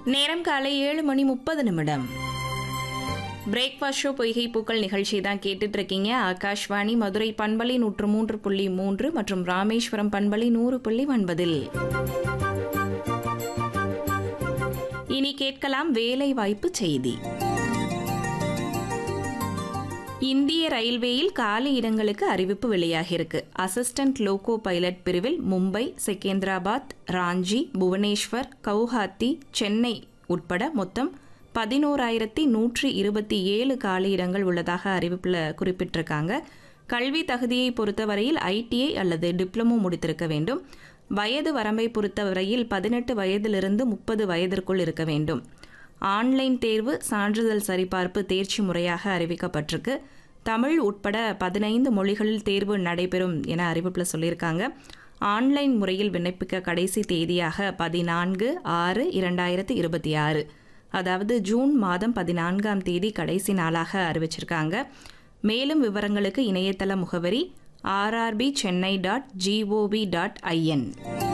நேரம் காலை ஏழு மணி முப்பது நிமிடம் பிரேக்ஃபாஸ்ட் ஷோ பொய்கை பூக்கள் நிகழ்ச்சி தான் கேட்டுட்டு இருக்கீங்க ஆகாஷ்வாணி மதுரை பண்பலை நூற்று மூன்று புள்ளி மூன்று மற்றும் ராமேஸ்வரம் பண்பலை நூறு புள்ளி ஒன்பதில் இனி கேட்கலாம் வேலை வாய்ப்பு செய்தி இந்திய ரயில்வேயில் காலி இடங்களுக்கு அறிவிப்பு வெளியாகியிருக்கு அசிஸ்டன்ட் லோகோ பைலட் பிரிவில் மும்பை செகேந்திராபாத் ராஞ்சி புவனேஸ்வர் கவுஹாத்தி சென்னை உட்பட மொத்தம் பதினோராயிரத்தி நூற்றி இருபத்தி ஏழு காலி இடங்கள் உள்ளதாக அறிவிப்பில் குறிப்பிட்டிருக்காங்க கல்வி தகுதியை பொறுத்தவரையில் ஐடிஐ அல்லது டிப்ளமோ முடித்திருக்க வேண்டும் வயது வரம்பை பொறுத்தவரையில் பதினெட்டு வயதிலிருந்து முப்பது வயதிற்குள் இருக்க வேண்டும் ஆன்லைன் தேர்வு சான்றிதழ் சரிபார்ப்பு தேர்ச்சி முறையாக அறிவிக்கப்பட்டிருக்கு தமிழ் உட்பட பதினைந்து மொழிகளில் தேர்வு நடைபெறும் என அறிவிப்பில் சொல்லியிருக்காங்க ஆன்லைன் முறையில் விண்ணப்பிக்க கடைசி தேதியாக பதினான்கு ஆறு இரண்டாயிரத்தி இருபத்தி ஆறு அதாவது ஜூன் மாதம் பதினான்காம் தேதி கடைசி நாளாக அறிவிச்சிருக்காங்க மேலும் விவரங்களுக்கு இணையதள முகவரி RRB Chennai dot gov dot IN